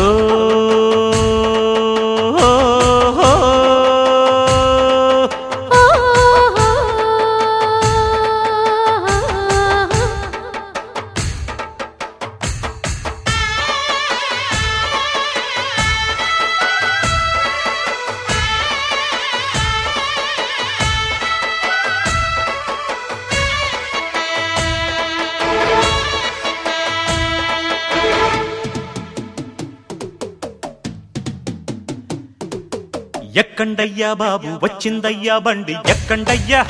ఓ ఎక్కండయ్యా బాబు వచ్చిందయ్యా బండి ఎక్కండయ్యా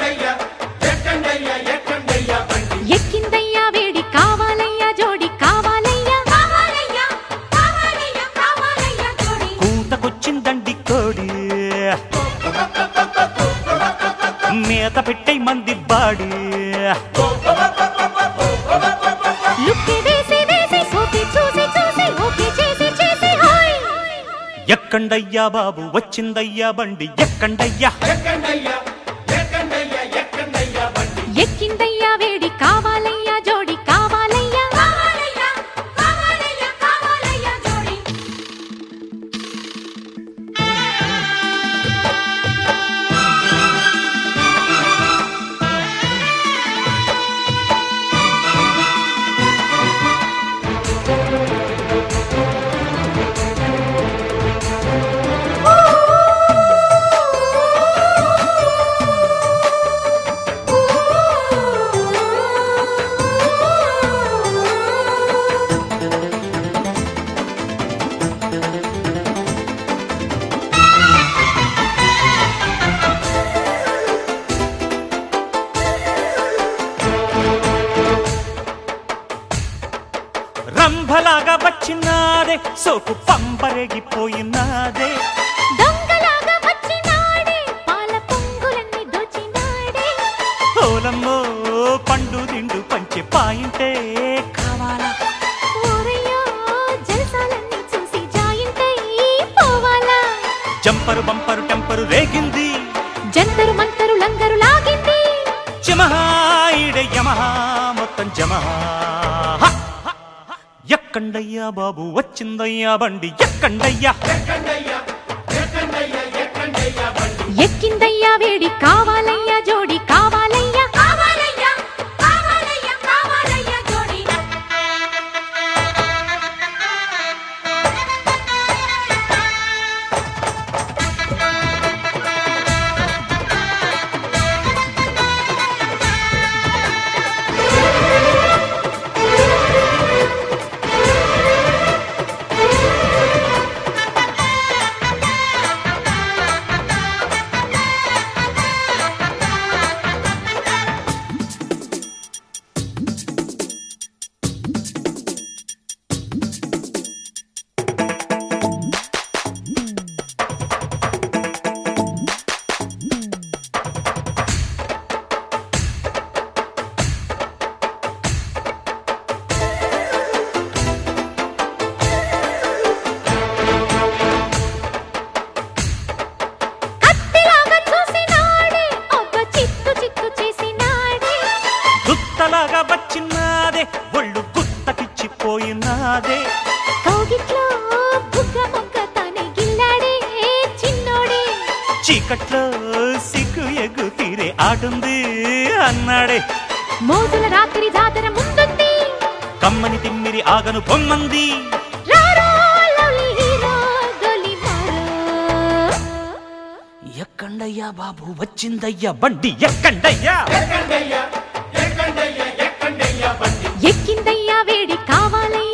ఎక్కిందయ్యా వేడి కావాలయ్యా జోడి కావాలయ్యా కావాలయ్యా కావాలయ్యా కావాలయ్యా జోడి కూతకొచ్చిందండి కోడి మేత పెట్టే మంది బాడి లుక్కి వేసి వేసి సోకి చూసి చూసి ఓకే చేసి చేసి హాయ్ ఎక్కండయ్యా బాబు వచ్చిందయ్యా బండి ఎక్కండయ్యా ఎక్కిందయ్యా వేడి కావాలయ్యా జోడి కావాలయ్యా కావాలయ్యా కావాలయ్యా కావాలయ్యా జోడి రంభలాగా వచ్చినాదే సోకు పంపరేగిపోయినాదే దొంగలాగా వచ్చినాడే పాల పొంగులన్నీ దోచినాడే ఓలమ్మో పండు దిండు పంచి పాయింటే కావాలా ఓరయ్యో జలసాలన్నీ చూసి జాయింటై పోవాలా జంపరు బంపరు టెంపరు రేగింది జంతరు మంతరు లంగరు లాగింది జమహాయిడే యమహా మొత్తం జమహా హ! ఎక్కండయ్యా బాబు వచ్చిందయ్యా బండి ఎక్కండయ్యా ఎక్కిందయ్యా వేడి కావాలయ్యా జోడి కావాలయ్యా కావాలయ్యా కావాలయ్యా కావాలయ్యా జోడి కత్తిలాగా చూసినాడే ఒక చిత్తు చిత్తు చేసినాడే గుత్తలాగా వచ్చినాదే ఒళ్ళు గుత్తకిచ్చిపోయినాదే కౌగిట్లో బుగ్గ మొక్క తనే గిల్లాడే చిన్నోడే చీకట్లో సిగ్గు ఎగ్గు తీరే ఆడుంది అన్నాడే మోజుల రాత్రి జాతర ముందుంది కమ్మని తిమ్మిరి ఆగను పొమ్మంది రారో లవ్లీ హీరో గొలి మారో ఎక్కండయ్యా బాబు వచ్చిందయ్యా బండి ఎక్కండయ్యా ఎక్కిందయ్యా వేడి కావాలయ్యా